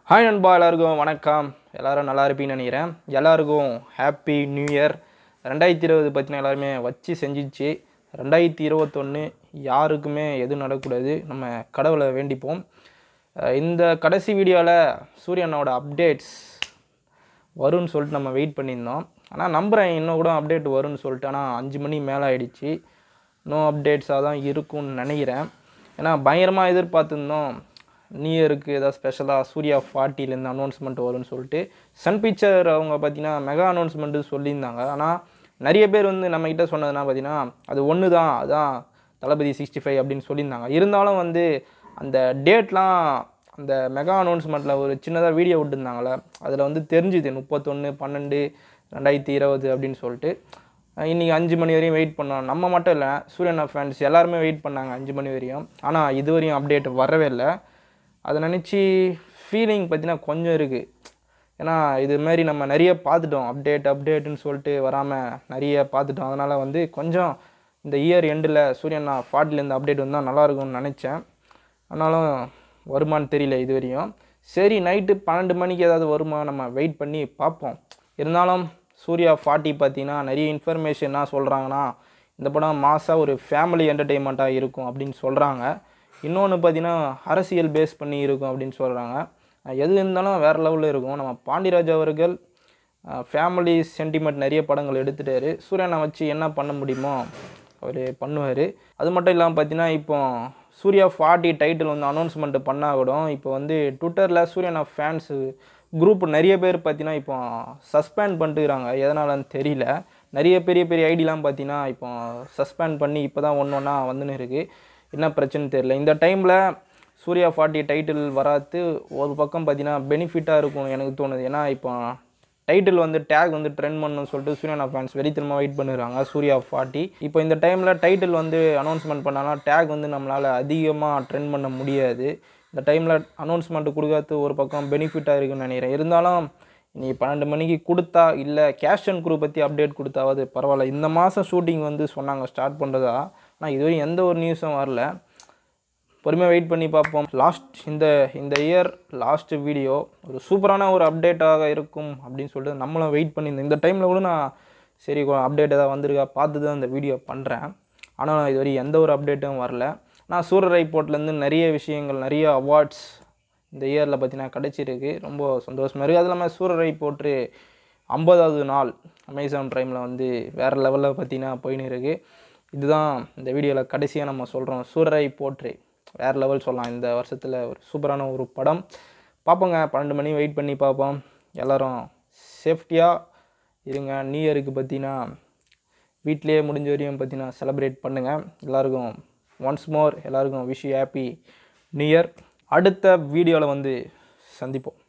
hi நண்பா எல்லாருக்கும் வணக்கம் எல்லாரும் நல்லா இருப்பீங்கன்னு நினைக்கிறேன் எல்லாருக்கும் ஹாப்பி நியூ இயர் ரெண்டாயிரத்தி இருபது பற்றின எல்லாருமே வச்சு செஞ்சிச்சு ரெண்டாயிரத்தி இருபத்தொன்று யாருக்குமே எதுவும் நடக்கக்கூடாது நம்ம கடவுளை வேண்டிப்போம் அஹ் இந்த கடைசி வீடியோவில் சூரியனோட அப்டேட்ஸ் வரும்னு சொல்லிட்டு நம்ம வெயிட் பண்ணியிருந்தோம் ஆனால் நம்புகிறேன் இன்னும் கூட அப்டேட் வரும்னு சொல்லிட்டு ஆனால் அஞ்சு மணி மேலே ஆயிடுச்சு இன்னும் அப்டேட்ஸாக தான் இருக்கும்னு நினைக்கிறேன் ஏன்னா பயங்கரமாக எதிர்பார்த்துருந்தோம் நியூ இயருக்கு ஏதாவது ஸ்பெஷலாக சூர்யா ஃபார்ட்டிலேருந்து அனௌன்ஸ்மெண்ட் வரும்னு சொல்லிட்டு சன் பிக்சர் அவங்க பார்த்தீங்கன்னா மெகா அனௌன்ஸ்மெண்ட்டு சொல்லியிருந்தாங்க ஆனால் நிறைய பேர் வந்து நம்மக்கிட்ட சொன்னதுனா பார்த்தீங்கன்னா அது ஒன்று தான் அதான் தளபதி சிக்ஸ்டி ஃபைவ் அப்படின்னு சொல்லியிருந்தாங்க இருந்தாலும் வந்து அந்த டேட்லாம் அந்த மெகா அனௌன்ஸ்மெண்ட்டில் ஒரு சின்னதாக வீடியோ விட்டுருந்தாங்களே அதில் வந்து தெரிஞ்சுது முப்பத்தொன்று பன்னெண்டு ரெண்டாயிரத்தி இருபது அப்படின்னு சொல்லிட்டு அஹ் இன்னைக்கு அஞ்சு மணி வரையும் வெயிட் பண்ணோம் நம்ம மட்டும் இல்லை சூரியனா ஃபேன்ஸ் எல்லாருமே வெயிட் பண்ணாங்க அஞ்சு மணி வரையும் ஆனால் இது வரையும் அப்டேட் வரவே இல்லை அதை நினச்சி ஃபீலிங் பார்த்தீங்கன்னா கொஞ்சம் இருக்குது ஏன்னா இது மாதிரி நம்ம நிறைய பார்த்துட்டோம் அப்டேட் அப்டேட்டுன்னு சொல்லிட்டு வராமல் நிறைய பார்த்துட்டோம் அதனால் வந்து கொஞ்சம் இந்த இயர் எண்டில் சூரியனா ஃபார்ட்டிலேருந்து அப்டேட் வந்தால் நல்லாயிருக்கும்னு நினச்சேன் ஆனாலும் வருமான்னு தெரியல இது வரையும் சரி நைட்டு பன்னெண்டு மணிக்கு ஏதாவது வருமா நம்ம வெயிட் பண்ணி பார்ப்போம் இருந்தாலும் சூர்யா ஃபார்ட்டி பார்த்தீங்கன்னா நிறைய இன்ஃபர்மேஷன் என்ன சொல்கிறாங்கன்னா இந்த படம் மாசாக ஒரு ஃபேமிலி என்டர்டெயின்மெண்ட்டாக இருக்கும் அப்படின்னு சொல்கிறாங்க இன்னொன்று பார்த்தீங்கன்னா அரசியல் பேஸ் பண்ணி இருக்கும் அப்படின்னு சொல்கிறாங்க எது இருந்தாலும் வேறு லெவலில் இருக்கும் நம்ம பாண்டியராஜ் அவர்கள் ஃபேமிலி சென்டிமெண்ட் நிறைய படங்கள் எடுத்துட்டாரு சூரியனை வச்சு என்ன பண்ண முடியுமோ அவர் பண்ணுவார் அது மட்டும் இல்லாமல் பார்த்தீங்கன்னா இப்போ சூர்யா ஃபார்ட்டி டைட்டில் வந்து அனௌன்ஸ்மெண்ட் பண்ணால் கூட இப்போ வந்து ட்விட்டரில் சூரியனா ஃபேன்ஸு குரூப் நிறைய பேர் பார்த்தீங்கன்னா இப்போ சஸ்பெண்ட் பண்ணிட்டுக்கிறாங்க எதனாலன்னு தெரியல நிறைய பெரிய பெரிய ஐடிலாம் பார்த்தீங்கன்னா இப்போ சஸ்பெண்ட் பண்ணி இப்போ தான் ஒன்று ஒன்றா வந்துன்னு இருக்குது என்ன பிரச்சனை தெரியல இந்த டைமில் சூர்யா ஃபார்ட்டி டைட்டில் வராது ஒரு பக்கம் பார்த்தீங்கன்னா பெனிஃபிட்டாக இருக்கும் எனக்கு தோணுது ஏன்னா இப்போ டைட்டில் வந்து டேக் வந்து ட்ரெண்ட் பண்ணணும்னு சொல்லிட்டு சூர்யானா ஃபேன்ஸ் வெறித்தனமாக வெயிட் பண்ணுறாங்க சூர்யா ஃபார்ட்டி இப்போ இந்த டைமில் டைட்டில் வந்து அனௌன்ஸ்மெண்ட் பண்ணாலும் டேக் வந்து நம்மளால் அதிகமாக ட்ரெண்ட் பண்ண முடியாது இந்த டைமில் அனௌன்ஸ்மெண்ட் கொடுக்காது ஒரு பக்கம் பெனிஃபிட்டாக இருக்குன்னு நினைக்கிறேன் இருந்தாலும் நீ பன்னெண்டு மணிக்கு கொடுத்தா இல்லை கேஷ் அண்ட் குரூ பற்றி அப்டேட் கொடுத்தாவது பரவாயில்ல இந்த மாதம் ஷூட்டிங் வந்து சொன்னாங்க ஸ்டார்ட் பண்ணுறதா ஆனால் இதுவரையும் எந்த ஒரு நியூஸும் வரல பொறுமையாக வெயிட் பண்ணி பார்ப்போம் லாஸ்ட் இந்த இந்த இயர் லாஸ்ட் வீடியோ ஒரு சூப்பரான ஒரு அப்டேட்டாக இருக்கும் அப்படின்னு சொல்லிட்டு நம்மளும் வெயிட் பண்ணியிருந்தோம் இந்த டைமில் கூட நான் சரி அப்டேட் ஏதாவது வந்திருக்கா பார்த்து தான் இந்த வீடியோ பண்ணுறேன் ஆனால் இதுவரை எந்த ஒரு அப்டேட்டும் வரல நான் சூரர் ரைப்போர்ட்லேருந்து நிறைய விஷயங்கள் நிறைய அவார்ட்ஸ் இந்த இயரில் பார்த்தீங்கன்னா கிடச்சிருக்கு ரொம்ப சந்தோஷமாக இருக்குது அது இல்லாமல் சூரர் ரைப்போர்ட்டு ஐம்பதாவது நாள் அமேசான் ப்ரைமில் வந்து வேறு லெவலில் பார்த்தீங்கன்னா போயின்னு இருக்குது இதுதான் இந்த வீடியோவில் கடைசியாக நம்ம சொல்கிறோம் சூரரை போற்று வேறு லெவல் சொல்லலாம் இந்த வருஷத்தில் ஒரு சூப்பரான ஒரு படம் பார்ப்போங்க பன்னெண்டு மணி வெயிட் பண்ணி பார்ப்போம் எல்லோரும் சேஃப்டியாக இருங்க நியூ இயருக்கு பார்த்தீங்கன்னா வீட்டிலேயே முடிஞ்ச வரையும் பார்த்தீங்கன்னா செலிப்ரேட் பண்ணுங்கள் எல்லாருக்கும் ஒன்ஸ் மோர் எல்லாருக்கும் விஷ் ஹாப்பி நியூ இயர் அடுத்த வீடியோவில் வந்து சந்திப்போம்